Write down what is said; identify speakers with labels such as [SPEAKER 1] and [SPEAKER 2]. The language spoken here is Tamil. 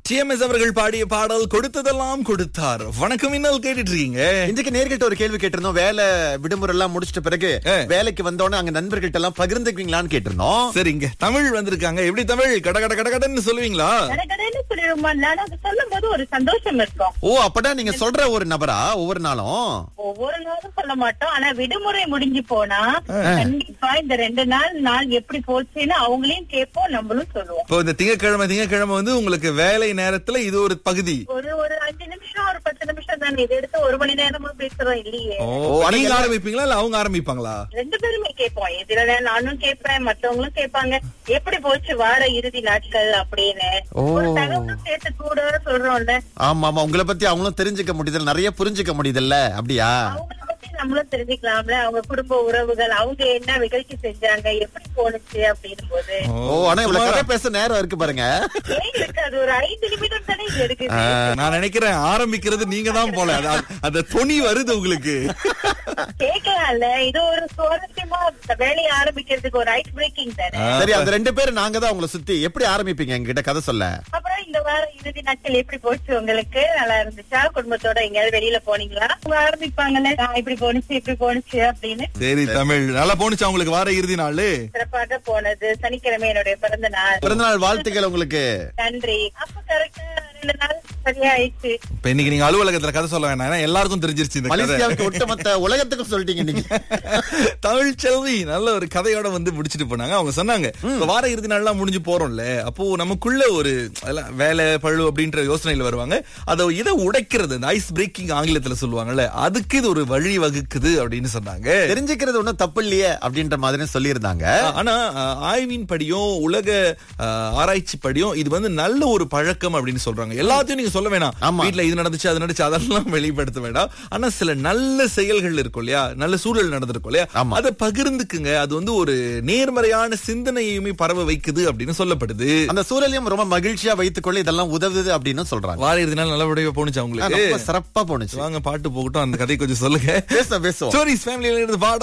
[SPEAKER 1] டிஎம்எஸ் அவர்கள் பாடிய பாடல் கொடுத்ததெல்லாம் கொடுத்தார் வணக்கம் இன்னல் கேட்டுட்டு இருக்கீங்க
[SPEAKER 2] இன்றைக்கு நேர்கிட்ட ஒரு கேள்வி கேட்டிருந்தோம் வேலை விடுமுறை எல்லாம் முடிச்சிட்ட பிறகு
[SPEAKER 1] ஏ.
[SPEAKER 2] வேலைக்கு வந்தோடனே அங்க நண்பர்கள்ட்ட எல்லாம் பகிர்ந்துக்குவீங்களான்னு கேட்டிருந்தோம்
[SPEAKER 1] சரிங்க தமிழ் வந்திருக்காங்க எப்படி தமிழ் கட கட கட கடன்னு சொல்லுவீங்களா
[SPEAKER 3] கடகடன்னு சொல்லிடுமா நான் அது சொல்லும் போது ஒரு சந்தோஷம் இருக்கும்
[SPEAKER 2] ஓ அப்பதான் நீங்க சொல்ற ஒரு நபரா ஒவ்வொரு நாளும்
[SPEAKER 3] ஒவ்வொரு நாளும் சொல்ல மாட்டோம் ஆனா விடுமுறை முடிஞ்சு போனா கண்டிப்பா இந்த ரெண்டு நாள் நாள் எப்படி போச்சுன்னு அவங்களையும் கேட்போம் நம்மளும் சொல்லுவோம்
[SPEAKER 1] இப்போ இந்த திங்கக்கிழமை திங்கக்கிழமை வந்து உங்களுக்கு வேலை நேரத்துல இது ஒரு பகுதி
[SPEAKER 3] ஒரு ஒரு அஞ்சு நிமிஷம் ஒரு பத்து நிமிஷம் தானே இதை எடுத்து ஒரு மணி நேரமும் பேசுறோம் இல்லையே
[SPEAKER 1] ஓ
[SPEAKER 2] ஆனா
[SPEAKER 1] நீங்க
[SPEAKER 2] என்ன-
[SPEAKER 1] ஆரம்பிப்பீங்களா இல்ல அவங்க ஆரம்பிப்பாங்களா
[SPEAKER 3] ரெண்டு பேருமே கேட்போம் இதுல நானும் கேட்பேன் மத்தவங்களும் கேட்பாங்க எப்படி போச்சு வார இறுதி நாட்கள் அப்படின்னு
[SPEAKER 2] ஓ.
[SPEAKER 3] ஒரு தகவலும் சேர்த்து கூட சொல்றோம்ல
[SPEAKER 2] ஆமா ஆமா உங்களை பத்தி அவங்களும் தெரிஞ்சுக்க முடியுது நிறைய புரிஞ்சுக்க முடியுதுல்ல அப்படியா
[SPEAKER 3] அவங்கள பத்தி நம்மளும் தெரிஞ்சுக்கலாம்ல அவங்க குடும்ப உறவுகள் அவங்க என்ன நிகழ்ச்சி செஞ்சாங்க எப்படி போனுச்சு அப்படின்னும் போது
[SPEAKER 2] ஓ ஆனா இவ்வளவு கதை பேச நேரம் இருக்கு பாருங்க
[SPEAKER 3] ஏன் இருக்கு அது ஒரு ஐந்து நிமிடம் தானே இது இருக்குது
[SPEAKER 1] நான் நினைக்கிறேன் ஆரம்பிக்கிறது நீங்க தான் போல அது- அந்த துணி வருது உங்களுக்கு
[SPEAKER 3] கேட்கலாம்ல இது ஒரு சுவாரஸ்யமா இந்த வேலையை ஆரம்பிக்கிறதுக்கு ஒரு ஐஸ் பிரேக்கிங் தானே
[SPEAKER 2] சரி அந்த ரெண்டு பேரும் நாங்க தான் உங்களை சுத்தி எப்படி ஆரம்பிப்பீங்க எங்ககிட்ட கதை சொல்ல
[SPEAKER 3] அப்புறம் இந்த வாரம் இறுதி நாட்கள் எப்படி போச்சு உங்களுக்கு நல்லா இருந்துச்சா குடும்பத்தோட எங்கேயாவது வெளியில போனீங்களா அவங்க ஆரம்பிப்பாங்கல்ல "ஆ, இப்படி போனுச்சு இப்படி போனுச்சு அப்படின்னு
[SPEAKER 1] சரி தமிழ் நல்லா போனுச்சா உங்களுக்கு வார இறுதி நாள்
[SPEAKER 3] சிறப்பாக போனது சனிக்கிழமை என்னுடைய பிறந்த நாள்
[SPEAKER 2] பிறந்தநாள் வாழ்த்துக்கள் உங்களுக்கு
[SPEAKER 3] நன்றி அப்ப கரெக்டா ரெண்டு நாள் சரியாயிடுச்சு
[SPEAKER 1] இப்ப இன்னைக்கு நீங்க அலுவலகத்துல கதை சொல்ல வேணாம் ஏன்னா எல்லாருக்கும் தெரிஞ்சிருச்சு இந்த கதை
[SPEAKER 2] மலேசியாவுக்கு ஒட்டுமொத்த உலகத்துக்கும் சொல்லிட்டீங்க நீங்க
[SPEAKER 1] தமிழ் செல்வி நல்ல ஒரு கதையோட வந்து முடிச்சிட்டு போனாங்க அவங்க சொன்னாங்க இப்ப வார இறுதி நாள்லாம் முடிஞ்சு போறோம்ல அப்போ நமக்குள்ள ஒரு அதெல்லாம் வேலை பழு அப்படின்ற யோசனையில வருவாங்க அதை இதை உடைக்கிறது இந்த ஐஸ் பிரேக்கிங் ஆங்கிலத்துல சொல்லுவாங்கல்ல அதுக்கு இது ஒரு வழி வகுக்குது அப்படின்னு சொன்னாங்க
[SPEAKER 2] தெரிஞ்சுக்கிறது ஒண்ணும் தப்பு இல்லையே அப்படின்ற மாதிரி சொல்லியிருந்தாங்க
[SPEAKER 1] ஆனா அஹ், ஆய்வின் படியும் உலக அஹ், ஆராய்ச்சி படியும் இது வந்து நல்ல ஒரு பழக்கம் அப்படின்னு சொல்றாங்க எல்லாத்தையும் நீங்க சொல்ல வேணாம்
[SPEAKER 2] ஆமா.
[SPEAKER 1] வீட்ல இது நடந்துச்சு அது நடந்துச்சு அதெல்லாம் வெளிப்படுத்த வேண்டாம் ஆனா சில நல்ல செயல்கள் இருக்கும் இல்லையா நல்ல சூழல் நடந்திருக்கும் இல்லையா
[SPEAKER 2] ஆமா.
[SPEAKER 1] அதை பகிர்ந்துக்குங்க அது வந்து ஒரு நேர்மறையான சிந்தனையுமே பரவ வைக்குது அப்படின்னு சொல்லப்படுது
[SPEAKER 2] அந்த சூழலையும் ரொம்ப மகிழ்ச்சியா வைத்துக் கொள்ள இதெல்லாம் உதவுது அப்படின்னு சொல்றாங்க
[SPEAKER 1] வார இறுதி நாள் நல்லபடியா போணுச்சா
[SPEAKER 2] ஆ,
[SPEAKER 1] உங்களுக்கு
[SPEAKER 2] ரொம்ப சிறப்பா போனுச்சு
[SPEAKER 1] வாங்க பாட்டு போகட்டும் அந்த கதை கொஞ்சம் சொல்லுங்க
[SPEAKER 2] பேச பேசுவோம்
[SPEAKER 1] ஸ்டோரிஸ் ஃபேமிலியில இருந்து பாட